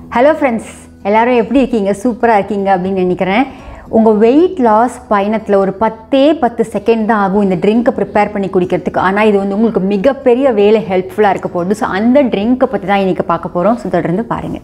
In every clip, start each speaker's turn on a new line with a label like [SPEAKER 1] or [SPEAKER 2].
[SPEAKER 1] hello friends எல்லாரும் எப்படி இருக்கீங்க சூப்பராக இருக்கீங்க அப்படின்னு நினைக்கிறேன் உங்கள் வெயிட் லாஸ் பயணத்தில் ஒரு பத்தே பத்து செகண்ட் தான் ஆகும் இந்த ட்ரிங்க்கை ப்ரிப்பேர் பண்ணி குடிக்கிறதுக்கு ஆனால் இது வந்து உங்களுக்கு மிகப்பெரிய வேலை ஹெல்ப்ஃபுல்லாக இருக்க போகுது ஸோ அந்த ட்ரிங்க்கை பற்றி தான் இன்றைக்கி பார்க்க போகிறோம் ஸோ தொடர்ந்து பாருங்கள்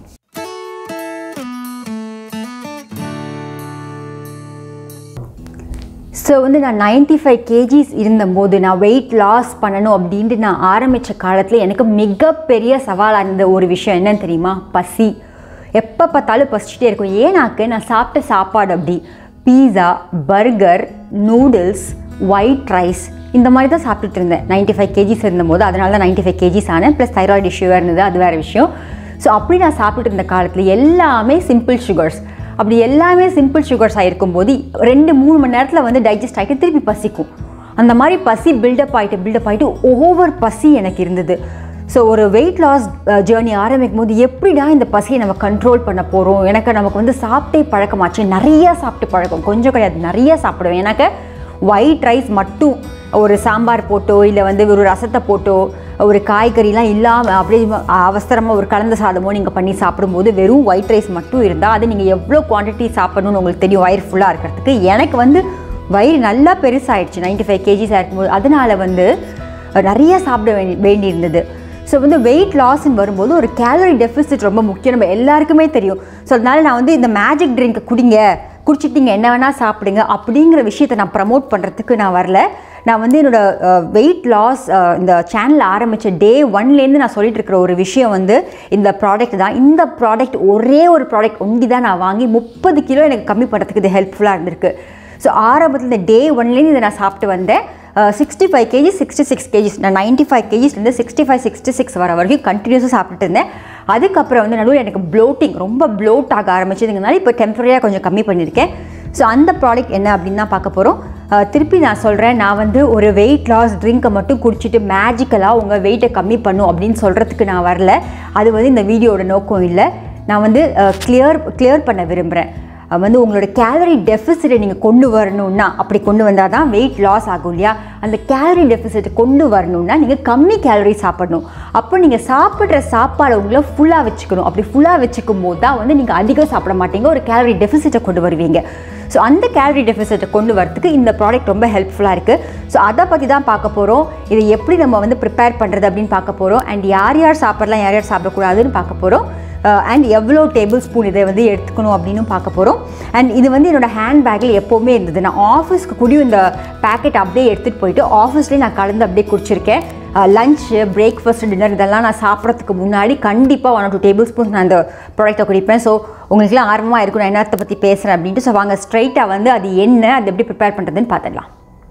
[SPEAKER 1] ஸோ வந்து நான் 95 ஃபைவ் கேஜிஸ் இருந்தபோது நான் வெயிட் லாஸ் பண்ணணும் அப்படின்ட்டு நான் ஆரம்பித்த காலத்தில் எனக்கு மிகப்பெரிய சவாலாக இருந்த ஒரு விஷயம் என்னன்னு தெரியுமா பசி எப்போ பார்த்தாலும் பசிச்சுட்டே இருக்கும் ஏன்னாக்கு நான் சாப்பிட்ட சாப்பாடு அப்படி pizza burger noodles white rice இந்த மாதிரி தான் சாப்பிட்டுட்டு இருந்தேன் 95 ஃபைவ் கேஜிஸ் இருந்தபோது அதனால தான் 95 ஃபைவ் கேஜிஸ் ஆனேன் ப்ளஸ் தைராய்டு இஷ்யூவாக இருந்தது அது வேறு விஷயம் ஸோ அப்படி நான் சாப்பிட்டுட்டு இருந்த காலத்தில் எல்லாமே சிம்பிள் சுகர்ஸ் அப்படி எல்லாமே சிம்பிள் சுகர்ஸாக இருக்கும்போது ரெண்டு மூணு மணி நேரத்தில் வந்து டைஜஸ்ட் ஆகிட்டு திருப்பி பசிக்கும் அந்த மாதிரி பசி பில்டப் ஆகிட்டு பில்டப் ஆகிட்டு ஓவர் பசி எனக்கு இருந்தது ஸோ ஒரு வெயிட் லாஸ் ஜேர்னி ஆரம்பிக்கும் போது எப்படிடா இந்த பசியை நம்ம கண்ட்ரோல் பண்ண போகிறோம் எனக்கு நமக்கு வந்து சாப்பிட்டே பழக்கமாச்சு நிறைய சாப்பிட்டு பழக்கம் கொஞ்சம் கிடையாது நிறைய சாப்பிடுவேன் எனக்கு ஒயிட் ரைஸ் மட்டும் ஒரு சாம்பார் போட்டோ இல்லை வந்து ஒரு ரசத்தை போட்டோ ஒரு காய்கறிலாம் இல்லாமல் அப்படியே அவசரமாக ஒரு கலந்த சாதமோ நீங்கள் பண்ணி சாப்பிடும்போது வெறும் ஒயிட் ரைஸ் மட்டும் இருந்தால் அது நீங்கள் எவ்வளோ குவான்டிட்டி சாப்பிடணும்னு உங்களுக்கு தெரியும் வயிறு ஃபுல்லாக இருக்கிறதுக்கு எனக்கு வந்து வயிறு நல்லா பெருசாகிடுச்சு 95 ஃபைவ் கேஜிஸாக இருக்கும்போது அதனால் வந்து நிறைய சாப்பிட வேண்டி வேண்டியிருந்தது ஸோ வந்து வெயிட் லாஸ்ன்னு வரும்போது ஒரு கேலரி டெஃபிசிட் ரொம்ப முக்கியம் நம்ம எல்லாருக்குமே தெரியும் ஸோ அதனால நான் வந்து இந்த மேஜிக் ட்ரிங்க்கை குடிங்க குடிச்சிட்டு நீங்கள் என்ன வேணால் சாப்பிடுங்க அப்படிங்கிற விஷயத்தை நான் ப்ரமோட் பண்ணுறதுக்கு நான் வரல நான் வந்து என்னோடய வெயிட் லாஸ் இந்த சேனல் ஆரம்பித்த டே ஒன்லேருந்து நான் சொல்லிட்டு இருக்கிற ஒரு விஷயம் வந்து இந்த ப்ராடக்ட் தான் இந்த ப்ராடக்ட் ஒரே ஒரு ப்ராடக்ட் ஒண்டி தான் நான் வாங்கி முப்பது கிலோ எனக்கு கம்மி பண்ணுறதுக்கு இது ஹெல்ப்ஃபுல்லாக இருந்திருக்கு ஸோ ஆரம்பத்தில் இந்த டே ஒன்லேருந்து இதை நான் சாப்பிட்டு வந்தேன் sixty five KG sixty six KGs நான் நைன்ட்டி ஃபைவ் கேஜிஸ்லேருந்து சிக்ஸ்டி ஃபைவ் சிக்ஸ்டி சிக்ஸ் வர வரைக்கும் கண்டினியூஸாக சாப்பிட்டுட்டு இருந்தேன் அதுக்கப்புறம் வந்து நடுவில் எனக்கு ப்ளோட்டிங் ரொம்ப ப்ளோட் ஆக ஆரம்பிச்சதுங்கனால இப்போ டெம்பரரியாக கொஞ்சம் கம்மி பண்ணியிருக்கேன் ஸோ அந்த ப்ராடக்ட் என்ன அப்படின்னு தான் பார்க்க போகிறோம் திருப்பி நான் சொல்கிறேன் நான் வந்து ஒரு வெயிட் லாஸ் ட்ரிங்க்கை மட்டும் குடிச்சிட்டு மேஜிக்கலாக உங்கள் வெயிட்டை கம்மி பண்ணும் அப்படின்னு சொல்கிறதுக்கு நான் வரல அது வந்து இந்த வீடியோட நோக்கம் இல்லை நான் வந்து கிளியர் கிளியர் பண்ண விரும்புகிறேன் வந்து உங்களோட கேலரி டெஃபிசிட்டை நீங்கள் கொண்டு வரணும்னா அப்படி கொண்டு வந்தால் தான் வெயிட் லாஸ் ஆகும் இல்லையா அந்த கேலரி டெஃபிசிட்டை கொண்டு வரணும்னா நீங்கள் கம்மி கேலரி சாப்பிடணும் அப்போ நீங்கள் சாப்பிட்ற சாப்பாடை உங்களை ஃபுல்லாக வச்சுக்கணும் அப்படி ஃபுல்லாக வச்சுக்கும் போது தான் வந்து நீங்கள் அதிகம் சாப்பிட மாட்டீங்க ஒரு கேலரி டெஃபிசிட்டை கொண்டு வருவீங்க ஸோ அந்த கேலரி டெஃபிசிட்டை கொண்டு வரதுக்கு இந்த ப்ராடக்ட் ரொம்ப ஹெல்ப்ஃபுல்லாக இருக்குது ஸோ அதை பற்றி தான் பார்க்க போகிறோம் இதை எப்படி நம்ம வந்து ப்ரிப்பேர் பண்ணுறது அப்படின்னு பார்க்க போகிறோம் அண்ட் யார் யார் சாப்பிடலாம் யார் யார் சாப்பிடக்கூடாதுன்னு பார்க்க போகிறோம் அண்ட் எவ்வளோ டேபிள் ஸ்பூன் இதை வந்து எடுத்துக்கணும் அப்படின்னு பார்க்க போகிறோம் அண்ட் இது வந்து என்னோடய ஹேண்ட் பேக்கில் எப்போவுமே இருந்தது நான் ஆஃபீஸ்க்கு கூடியும் இந்த பேக்கெட் அப்படியே எடுத்துகிட்டு போயிட்டு ஆஃபீஸ்லேயே நான் கலந்து அப்படியே குடிச்சிருக்கேன் லஞ்சு பிரேக்ஃபாஸ்ட் டின்னர் இதெல்லாம் நான் சாப்பிட்றதுக்கு முன்னாடி கண்டிப்பாக ஒன் டூ டேபிள் ஸ்பூன்ஸ் நான் அந்த ப்ராடக்ட்டை குடிப்பேன் ஸோ உங்களுக்குலாம் ஆர்வமாக இருக்கும் நான் என்னத்தை பற்றி பேசுகிறேன் அப்படின்ட்டு ஸோ வாங்க ஸ்ட்ரைட்டாக வந்து அது என்ன அது எப்படி ப்ரிப்பேர் பண்ணுறதுன்னு பார்த்துடலாம்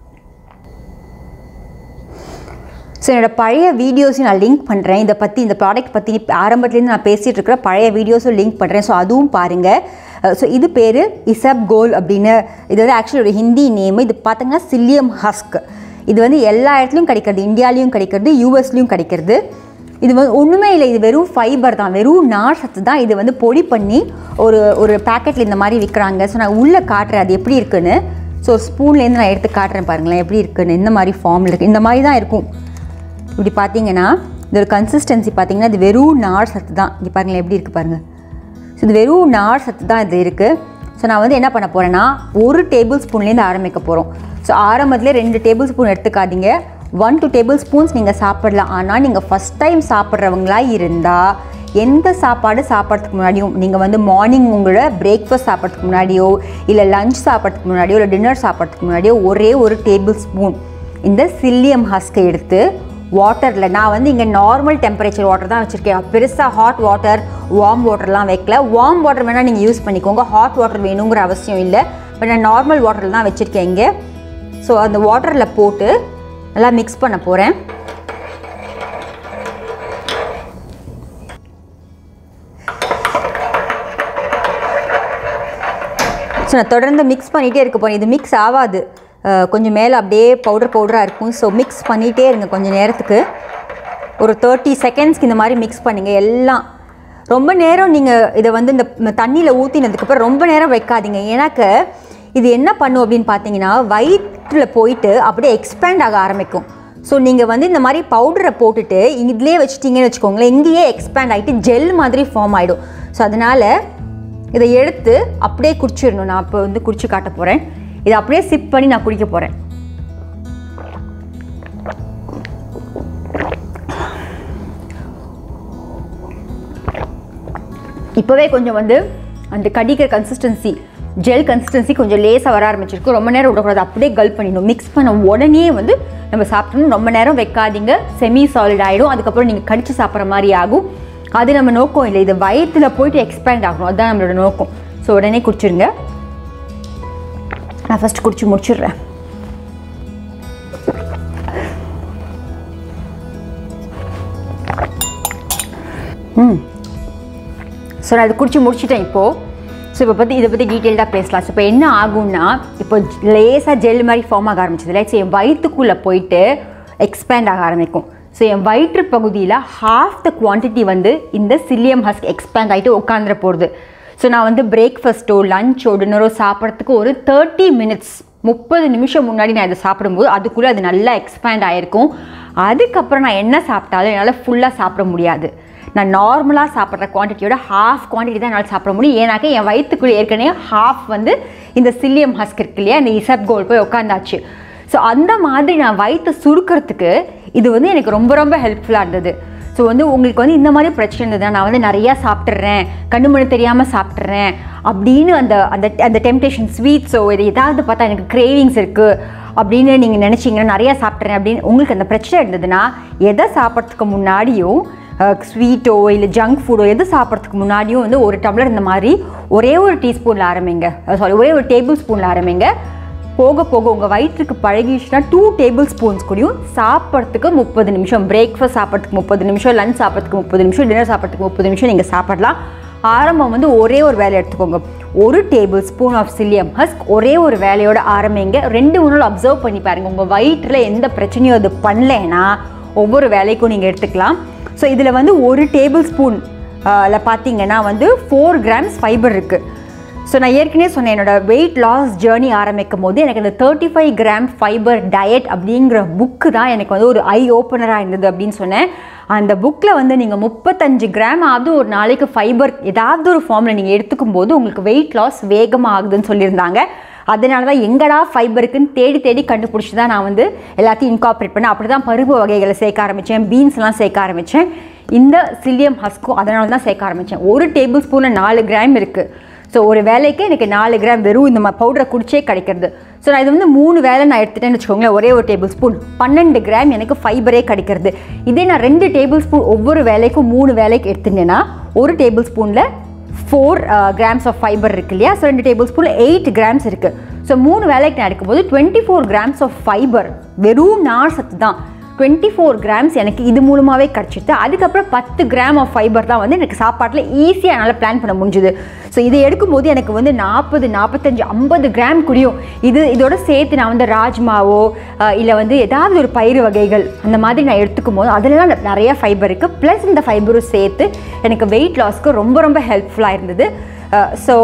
[SPEAKER 1] ஸோ என்னோடய பழைய வீடியோஸையும் நான் லிங்க் பண்ணுறேன் இதை பற்றி இந்த ப்ராடக்ட் பற்றி ஆரம்பத்துலேருந்து நான் பேசிகிட்டு இருக்கிற பழைய வீடியோஸும் லிங்க் பண்ணுறேன் ஸோ அதுவும் பாருங்கள் ஸோ இது பேர் இசப் கோல் அப்படின்னு இது வந்து ஆக்சுவலி ஒரு ஹிந்தி நேம் இது பார்த்தீங்கன்னா சில்லியம் ஹஸ்க் இது வந்து எல்லா இடத்துலையும் கிடைக்கிறது இந்தியாலேயும் கிடைக்கிறது யூஎஸ்லேயும் கிடைக்கிறது இது வந்து ஒன்றுமே இல்லை இது வெறும் ஃபைபர் தான் வெறும் நார் சத்து தான் இது வந்து பொடி பண்ணி ஒரு ஒரு பேக்கெட்டில் இந்த மாதிரி விற்கிறாங்க ஸோ நான் உள்ளே காட்டுறேன் அது எப்படி இருக்குன்னு ஸோ ஸ்பூன்லேருந்து நான் எடுத்து காட்டுறேன் பாருங்களேன் எப்படி இருக்குன்னு இந்த மாதிரி ஃபார்மில் இருக்குது இந்த மாதிரி தான் இருக்கும் இப்படி பார்த்தீங்கன்னா இதோட கன்சிஸ்டன்சி பார்த்தீங்கன்னா இது வெறும் நார் சத்து தான் இங்கே பாருங்களேன் எப்படி இருக்குது பாருங்கள் ஸோ இது வெறும் நார் சத்து தான் இது இருக்குது ஸோ நான் வந்து என்ன பண்ண போகிறேன்னா ஒரு டேபிள் ஸ்பூன்லேருந்து ஆரம்பிக்க போகிறோம் ஸோ ஆரம்பத்தில் ரெண்டு டேபிள் ஸ்பூன் எடுத்துக்காதீங்க ஒன் டூ டேபிள் ஸ்பூன்ஸ் நீங்கள் சாப்பிடலாம் ஆனால் நீங்கள் ஃபஸ்ட் டைம் சாப்பிட்றவங்களா இருந்தால் எந்த சாப்பாடு சாப்பிட்றதுக்கு முன்னாடியும் நீங்கள் வந்து மார்னிங் உங்களோட பிரேக்ஃபாஸ்ட் சாப்பிட்றதுக்கு முன்னாடியோ இல்லை லஞ்ச் சாப்பிட்றதுக்கு முன்னாடியோ இல்லை டின்னர் சாப்பிட்றதுக்கு முன்னாடியோ ஒரே ஒரு டேபிள் ஸ்பூன் இந்த சில்லியம் ஹஸ்கை எடுத்து வாட்டரில் நான் வந்து இங்கே நார்மல் டெம்பரேச்சர் வாட்டர் தான் வச்சுருக்கேன் பெருசாக ஹாட் வாட்டர் வார்ம் வாட்டர்லாம் வைக்கல வார்ம் வாட்டர் வேணால் நீங்கள் யூஸ் பண்ணிக்கோங்க ஹாட் வாட்டர் வேணுங்கிற அவசியம் இல்லை பட் நான் நார்மல் வாட்டரில் தான் வச்சுருக்கேன் இங்கே ஸோ அந்த வாட்டரில் போட்டு நல்லா மிக்ஸ் பண்ண போகிறேன் ஸோ நான் தொடர்ந்து மிக்ஸ் பண்ணிகிட்டே இருக்க போகிறேன் இது மிக்ஸ் ஆகாது கொஞ்சம் மேலே அப்படியே பவுடர் பவுடராக இருக்கும் ஸோ மிக்ஸ் பண்ணிகிட்டே இருங்க கொஞ்சம் நேரத்துக்கு ஒரு தேர்ட்டி செகண்ட்ஸ்க்கு இந்த மாதிரி மிக்ஸ் பண்ணுங்கள் எல்லாம் ரொம்ப நேரம் நீங்கள் இதை வந்து இந்த தண்ணியில் ஊற்றினதுக்கப்புறம் ரொம்ப நேரம் வைக்காதீங்க ஏன்னாக்க இது என்ன பண்ணும் அப்படின்னு பார்த்தீங்கன்னா வயிற்றில் போயிட்டு அப்படியே எக்ஸ்பேண்ட் ஆக ஆரம்பிக்கும் ஸோ நீங்கள் வந்து இந்த மாதிரி பவுடரை போட்டுட்டு இதுலேயே வச்சுட்டீங்கன்னு வச்சுக்கோங்களேன் இங்கேயே எக்ஸ்பேண்ட் ஆகிட்டு ஜெல் மாதிரி ஃபார்ம் ஆகிடும் ஸோ அதனால் இதை எடுத்து அப்படியே குடிச்சிடணும் நான் இப்போ வந்து குடிச்சு காட்ட போகிறேன் இதை அப்படியே சிப் பண்ணி நான் குடிக்க போகிறேன் இப்போவே கொஞ்சம் வந்து அந்த கடிக்கிற கன்சிஸ்டன்சி ஜெல் கன்சிஸ்டன்சி கொஞ்சம் லேசாக வர ஆரம்பிச்சிருக்கு ரொம்ப நேரம் விடக்கூடாது அப்படியே கல் பண்ணிடணும் மிக்ஸ் பண்ண உடனே வந்து நம்ம சாப்பிட்டோம்னா ரொம்ப நேரம் வைக்காதீங்க செமி சாலிட் ஆகிடும் அதுக்கப்புறம் நீங்கள் கடிச்சு சாப்பிட்ற மாதிரி ஆகும் அது நம்ம நோக்கம் இல்லை இது வயிற்றில் போயிட்டு எக்ஸ்பேண்ட் ஆகணும் அதுதான் நம்மளோட நோக்கம் ஸோ உடனே குடிச்சிருங்க நான் ஃபஸ்ட் குடிச்சு முடிச்சிடுறேன் ம் ஸோ நான் அதை குடிச்சு முடிச்சிட்டேன் இப்போது ஸோ இப்போ பற்றி இதை பற்றி டீட்டெயில்டாக பேசலாம் ஸோ இப்போ என்ன ஆகும்னா இப்போ லேசாக ஜெல் மாதிரி ஃபார்ம் ஆக ஆரம்பிச்சது ஸோ என் வயிற்றுக்குள்ளே போயிட்டு எக்ஸ்பேண்ட் ஆக ஆரம்பிக்கும் ஸோ என் வயிற்று பகுதியில் ஹாஃப் த குவான்டிட்டி வந்து இந்த சில்லியம் ஹஸ்க் எக்ஸ்பேண்ட் ஆகிட்டு உட்காந்துட போகிறது ஸோ நான் வந்து பிரேக்ஃபாஸ்ட்டோ லஞ்சோ டின்னரோ சாப்பிட்றதுக்கு ஒரு தேர்ட்டி மினிட்ஸ் முப்பது நிமிஷம் முன்னாடி நான் இதை சாப்பிடும்போது அதுக்குள்ளே அது நல்லா எக்ஸ்பேண்ட் ஆகிருக்கும் அதுக்கப்புறம் நான் என்ன சாப்பிட்டாலும் என்னால் ஃபுல்லாக சாப்பிட முடியாது நான் நார்மலாக சாப்பிட்ற குவான்டிட்டியோட ஹாஃப் குவான்டிட்டி தான் என்னால் சாப்பிட முடியும் ஏன்னாக்க என் வயிற்றுக்குள்ளே ஏற்கனவே ஹாஃப் வந்து இந்த சில்லியம் ஹஸ்க் இருக்கு இல்லையா இந்த இசப் கோல் போய் உட்காந்தாச்சு ஸோ அந்த மாதிரி நான் வயிற்று சுருக்கிறதுக்கு இது வந்து எனக்கு ரொம்ப ரொம்ப ஹெல்ப்ஃபுல்லாக இருந்தது ஸோ வந்து உங்களுக்கு வந்து இந்த மாதிரி பிரச்சனை இருந்ததுன்னா நான் வந்து நிறையா சாப்பிட்றேன் கண்ணு மணி தெரியாமல் சாப்பிட்றேன் அப்படின்னு அந்த அந்த அந்த டெம்டேஷன் ஸ்வீட்ஸோ இது ஏதாவது பார்த்தா எனக்கு கிரேவிங்ஸ் இருக்குது அப்படின்னு நீங்கள் நினச்சிங்கன்னா நிறையா சாப்பிட்றேன் அப்படின்னு உங்களுக்கு அந்த பிரச்சனை இருந்ததுன்னா எதை சாப்பிட்றதுக்கு முன்னாடியும் ஸ்வீட்டோ இல்லை ஜங்க் ஃபுட்டோ எது சாப்பிட்றதுக்கு முன்னாடியும் வந்து ஒரு டம்ளர் இந்த மாதிரி ஒரே ஒரு டீஸ்பூனில் ஆரம்பிங்க சாரி ஒரே ஒரு டேபிள் ஸ்பூனில் ஆரம்பிங்க போக போக உங்கள் வயிற்றுக்கு பழகிடுச்சுன்னா டூ டேபிள் ஸ்பூன்ஸ் கூடயும் சாப்பிட்றதுக்கு முப்பது நிமிஷம் பிரேக்ஃபாஸ்ட் சாப்பிட்றதுக்கு முப்பது நிமிஷம் லஞ்ச் சாப்பிட்றதுக்கு முப்பது நிமிஷம் டின்னர் சாப்பிட்றதுக்கு முப்பது நிமிஷம் நீங்கள் சாப்பிடலாம் ஆரம்பம் வந்து ஒரே ஒரு வேலை எடுத்துக்கோங்க ஒரு tablespoon of psyllium husk ஒரே ஒரு வேலையோட ஆரம்பிங்க ரெண்டு மூணு நாள் அப்சர்வ் பண்ணி பாருங்கள் உங்கள் வயிற்றில் எந்த பிரச்சனையும் அது பண்ணலைன்னா ஒவ்வொரு வேலைக்கும் நீங்கள் எடுத்துக்கலாம் ஸோ இதில் வந்து ஒரு டேபிள் ஸ்பூன் பார்த்தீங்கன்னா வந்து ஃபோர் கிராம்ஸ் ஃபைபர் இருக்குது ஸோ நான் ஏற்கனவே சொன்னேன் என்னோட வெயிட் லாஸ் ஜேர்னி ஆரம்பிக்கும் போது எனக்கு இந்த thirty five gram fibre diet அப்படிங்கிற புக்கு தான் எனக்கு வந்து ஒரு ஐ ஓப்பனராக இருந்தது அப்படின்னு சொன்னேன் அந்த புக்கில் வந்து நீங்கள் முப்பத்தஞ்சு கிராம் ஆகுது ஒரு நாளைக்கு ஃபைபர் ஏதாவது ஒரு ஃபார்மில் நீங்கள் எடுத்துக்கும் போது உங்களுக்கு வெயிட் லாஸ் வேகமாக ஆகுதுன்னு சொல்லியிருந்தாங்க அதனால தான் எங்கடா ஃபைபருக்குன்னு தேடி தேடி கண்டுபிடிச்சி தான் நான் வந்து எல்லாத்தையும் இன்கார்பரேட் பண்ணேன் அப்படி தான் பருப்பு வகைகளை சேர்க்க ஆரம்பித்தேன் பீன்ஸ்லாம் சேர்க்க ஆரம்பித்தேன் இந்த சில்லியம் ஹஸ்க்கும் அதனால தான் சேர்க்க ஆரம்பித்தேன் ஒரு டேபிள் ஸ்பூனில் நாலு கிராம் இருக்குது ஸோ ஒரு வேலைக்கு எனக்கு நாலு கிராம் வெறும் இந்த மாதிரி பவுடரை குடிச்சே கிடைக்கிறது ஸோ நான் இது வந்து மூணு வேலை நான் எடுத்துட்டேன்னு வச்சுக்கோங்களேன் ஒரே ஒரு டேபிள் ஸ்பூன் பன்னெண்டு கிராம் எனக்கு ஃபைபரே கிடைக்கிறது இதே நான் ரெண்டு டேபிள் ஸ்பூன் ஒவ்வொரு வேலைக்கும் மூணு வேலைக்கு எடுத்துட்டேன்னா ஒரு டேபிள் ஸ்பூனில் ஃபோர் கிராம்ஸ் ஆஃப் ஃபைபர் இருக்கு இல்லையா ஸோ ரெண்டு டேபிள் ஸ்பூனில் எயிட் கிராம்ஸ் இருக்குது ஸோ மூணு வேலைக்கு நான் எடுக்கும்போது twenty four grams of fibre வெறும் நார் சத்து தான் டுவெண்ட்டி ஃபோர் கிராம்ஸ் எனக்கு இது மூலமாகவே கிடச்சிட்டு அதுக்கப்புறம் பத்து கிராம் ஆஃப் ஃபைபர் தான் வந்து எனக்கு சாப்பாட்டில் ஈஸியாக என்னால் பிளான் பண்ண முடிஞ்சுது ஸோ இதை எடுக்கும்போது எனக்கு வந்து நாற்பது நாற்பத்தஞ்சு ஐம்பது கிராம் குடியும் இது இதோட சேர்த்து நான் வந்து ராஜ்மாவோ இல்லை வந்து ஏதாவது ஒரு பயிறு வகைகள் அந்த மாதிரி நான் எடுத்துக்கும் போது அதிலலாம் நிறைய ஃபைபர் இருக்குது ப்ளஸ் இந்த ஃபைபரும் சேர்த்து எனக்கு வெயிட் லாஸ்க்கு ரொம்ப ரொம்ப ஹெல்ப்ஃபுல்லாக இருந்தது ஸோ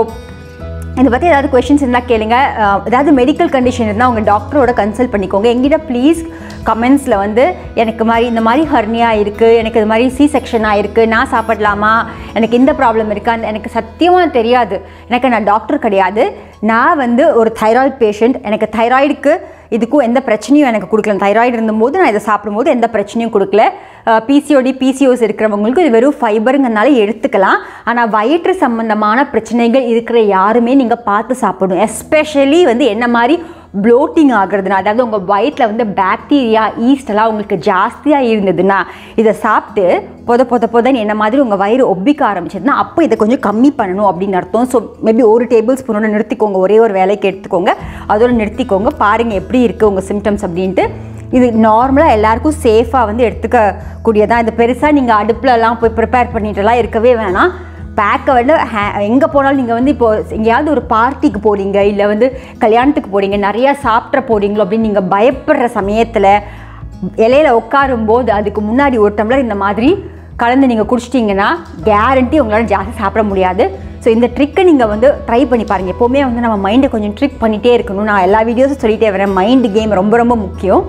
[SPEAKER 1] இதை பற்றி ஏதாவது கொஷின்ஸ் இருந்தால் கேளுங்க அஹ் ஏதாவது மெடிக்கல் கண்டிஷன் இருந்தால் உங்கள் டாக்டரோட கன்சல்ட் பண்ணிக்கோங்க எங்கிட்ட ப்ளீஸ் கமெண்ட்ஸில் வந்து எனக்கு மாதிரி இந்த மாதிரி ஹர்னியா இருக்குது எனக்கு இது மாதிரி சி செக்ஷனாக இருக்குது நான் சாப்பிடலாமா எனக்கு இந்த ப்ராப்ளம் இருக்கா அந்த எனக்கு சத்தியமாக தெரியாது எனக்கு நான் டாக்டர் கிடையாது நான் வந்து ஒரு தைராய்டு பேஷண்ட் எனக்கு தைராய்டுக்கு இதுக்கும் எந்த பிரச்சனையும் எனக்கு கொடுக்கல தைராய்டு இருந்தபோது நான் இதை சாப்பிடும்போது எந்த பிரச்சனையும் கொடுக்கல பிசிஓடி பிசிஓஸ் இருக்கிறவங்களுக்கு இது வெறும் ஃபைபருங்கிறனால எடுத்துக்கலாம் ஆனால் வயிற்று சம்பந்தமான பிரச்சனைகள் இருக்கிற யாருமே நீங்கள் பார்த்து சாப்பிடணும் எஸ்பெஷலி வந்து என்ன மாதிரி ப்ளோட்டிங் ஆகுறதுனா அதாவது உங்கள் வயிற்றில் வந்து பாக்டீரியா ஈஸ்டெல்லாம் உங்களுக்கு ஜாஸ்தியாக இருந்ததுன்னா இதை சாப்பிட்டு பொத பொத பொதன்னு என்ன மாதிரி உங்கள் வயிறு ஒப்பிக்க ஆரம்பிச்சதுன்னா அப்போ இதை கொஞ்சம் கம்மி பண்ணணும் அப்படின்னு அர்த்தம் ஸோ மேபி ஒரு டேபிள் ஸ்பூனோட நிறுத்திக்கோங்க ஒரே ஒரு வேலைக்கு எடுத்துக்கோங்க அதோட நிறுத்திக்கோங்க பாருங்கள் எப்படி இருக்குது உங்கள் சிம்டம்ஸ் அப்படின்ட்டு இது நார்மலாக எல்லாருக்கும் சேஃபாக வந்து எடுத்துக்கக்கூடியதான் இது பெருசாக நீங்கள் அடுப்புலலாம் போய் ப்ரிப்பேர் பண்ணிட்டுலாம் இருக்கவே வேணாம் பேக்கை வந்து எங்கே போனாலும் நீங்கள் வந்து இப்போ எங்கேயாவது ஒரு பார்ட்டிக்கு போறீங்க இல்லை வந்து கல்யாணத்துக்கு போறீங்க நிறையா சாப்பிட்ற போறீங்களோ அப்படின்னு நீங்கள் பயப்படுற சமயத்தில் இலையில உட்காரும்போது அதுக்கு முன்னாடி ஒரு டம்ளர் இந்த மாதிரி கலந்து நீங்கள் குடிச்சிட்டிங்கன்னா கேரண்டி உங்களால் ஜாஸ்தி சாப்பிட முடியாது ஸோ இந்த ட்ரிக்கை நீங்கள் வந்து ட்ரை பண்ணி பாருங்கள் எப்போவுமே வந்து நம்ம மைண்டை கொஞ்சம் ட்ரிக் பண்ணிகிட்டே இருக்கணும் நான் எல்லா வீடியோஸும் சொல்லிட்டே வரேன் மைண்டு கேம் ரொம்ப ரொம்ப முக்கியம் ஸோ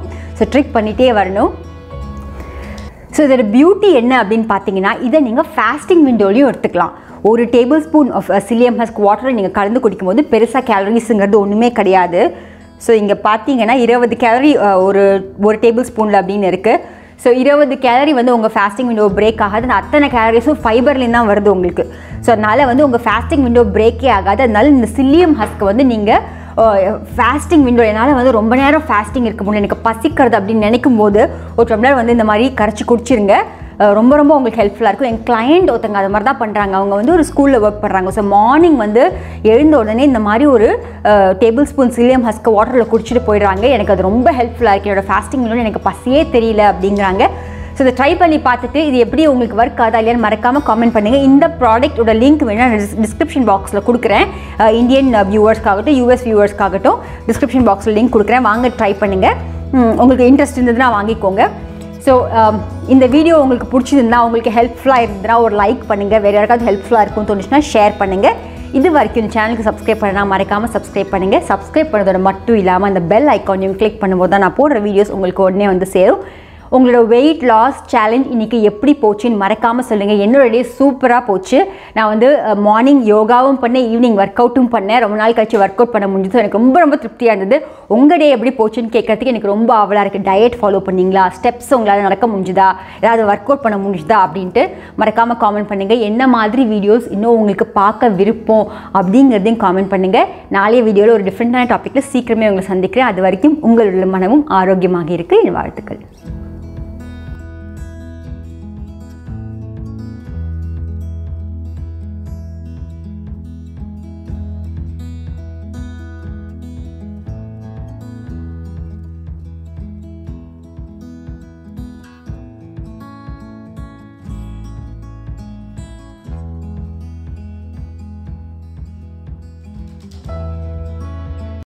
[SPEAKER 1] ஸோ ட்ரிக் பண்ணிகிட்டே வரணும் ஸோ இதோட பியூட்டி என்ன அப்படின்னு பார்த்தீங்கன்னா இதை நீங்கள் ஃபாஸ்டிங் விண்டோலையும் எடுத்துக்கலாம் ஒரு tablespoon of psyllium husk வாட்டரை நீங்கள் கலந்து குடிக்கும் போது பெருசாக கேலரிஸுங்கிறது ஒன்றுமே கிடையாது ஸோ இங்கே பார்த்தீங்கன்னா இருபது கேலரி ஒரு ஒரு டேபிள் ஸ்பூனில் அப்படின்னு இருக்குது ஸோ இருபது கேலரி வந்து உங்கள் ஃபாஸ்டிங் விண்டோ பிரேக் ஆகாது அந்த அத்தனை கேலரிஸும் ஃபைபர்லேருந்து தான் வருது உங்களுக்கு ஸோ அதனால் வந்து உங்கள் ஃபாஸ்டிங் விண்டோ பிரேக்கே ஆகாது அதனால இந்த சில்லியம் ஹஸ்க் வந்து நீங்கள் ஃபாஸ்டிங் விண்டோ என்னால் வந்து ரொம்ப நேரம் ஃபாஸ்டிங் இருக்க முடியல எனக்கு பசிக்கிறது அப்படின்னு நினைக்கும் போது ஒரு டம்ளர் வந்து இந்த மாதிரி கரைச்சி குடிச்சிருங்க அஹ் ரொம்ப ரொம்ப உங்களுக்கு ஹெல்ப்ஃபுல்லாக இருக்கும் என் கிளையண்ட் ஒருத்தங்க அது மாதிரி தான் பண்ணுறாங்க அவங்க வந்து ஒரு ஸ்கூலில் ஒர்க் பண்ணுறாங்க ஸோ மார்னிங் வந்து எழுந்த உடனே இந்த மாதிரி ஒரு டேபிள் ஸ்பூன் சிலியம் ஹஸ்க வாட்டரில் குடிச்சிட்டு போயிடுறாங்க எனக்கு அது ரொம்ப ஹெல்ப்ஃபுல்லாக இருக்குது என்னோட ஃபாஸ்டிங் எனக்கு பசியே தெரியல அப்படிங்கிறாங்க ஸோ இதை ட்ரை பண்ணி பார்த்துட்டு இது எப்படி உங்களுக்கு ஒர்க் ஆகுதா இல்லையான்னு மறக்காமல் காமெண்ட் பண்ணுங்கள் இந்த ப்ராடக்ட்டோட லிங்க் வேணால் நான் டிஸ்கிரிப்ஷன் பாக்ஸில் கொடுக்குறேன் அஹ் இந்தியன் வியூவர்ஸ்க்காகட்டும் யூஎஸ் வியூவர்ஸ்க்காகட்டும் டிஸ்கிரிப்ஷன் பாக்ஸில் லிங்க் கொடுக்குறேன் வாங்க ட்ரை பண்ணுங்கள் ம், உங்களுக்கு இன்ட்ரெஸ்ட் இருந்ததுன்னா வாங்கிக்கோங்க ஸோ இந்த வீடியோ உங்களுக்கு பிடிச்சிருந்தா உங்களுக்கு ஹெல்ப்ஃபுல்லாக இருந்ததுன்னா ஒரு லைக் பண்ணுங்கள் வேறு யாருக்காவது ஹெல்ப்ஃபுல்லாக இருக்கும்னு தோணுச்சுன்னா ஷேர் பண்ணுங்கள் இது வரைக்கும் இந்த சேனலுக்கு சப்ஸ்கிரைப் பண்ணா மறக்காமல் சப்ஸ்கிரைப் பண்ணுங்கள் சப்ஸ்கிரைப் பண்ணதோட மட்டும் இல்லாமல் அந்த பெல் ஐக்கானையும் கிளிக் பண்ணும்போது தான் நான் போடுற வீடியோஸ் உங்களுக்கு உடனே வந்து சேரும் உங்களோட வெயிட் லாஸ் சேலஞ்ச் இன்றைக்கி எப்படி போச்சுன்னு மறக்காமல் சொல்லுங்கள் என்னோட டே சூப்பராக போச்சு நான் வந்து மார்னிங் யோகாவும் பண்ணேன் ஈவினிங் ஒர்க் அவுட்டும் பண்ணேன் ரொம்ப நாள் கழிச்சு ஒர்க் அவுட் பண்ண முடிஞ்சது எனக்கு ரொம்ப ரொம்ப திருப்தியாக இருந்தது உங்கள் டே எப்படி போச்சுன்னு கேட்கறதுக்கு எனக்கு ரொம்ப ஆவலாக இருக்குது டயட் ஃபாலோ பண்ணீங்களா ஸ்டெப்ஸ் உங்களால் நடக்க முடிஞ்சுதா ஏதாவது ஒர்க் அவுட் பண்ண முடிஞ்சுதா அப்படின்ட்டு மறக்காமல் காமெண்ட் பண்ணுங்கள் என்ன மாதிரி வீடியோஸ் இன்னும் உங்களுக்கு பார்க்க விருப்பம் அப்படிங்கிறதையும் காமெண்ட் பண்ணுங்கள் நாளைய வீடியோவில் ஒரு டிஃப்ரெண்ட்டான டாப்பிக்கில் சீக்கிரமே உங்களை சந்திக்கிறேன் அது வரைக்கும் உங்களுடைய மனமும் ஆரோக்கியமாக இருக்கு என் வாழ்த்துக்கள்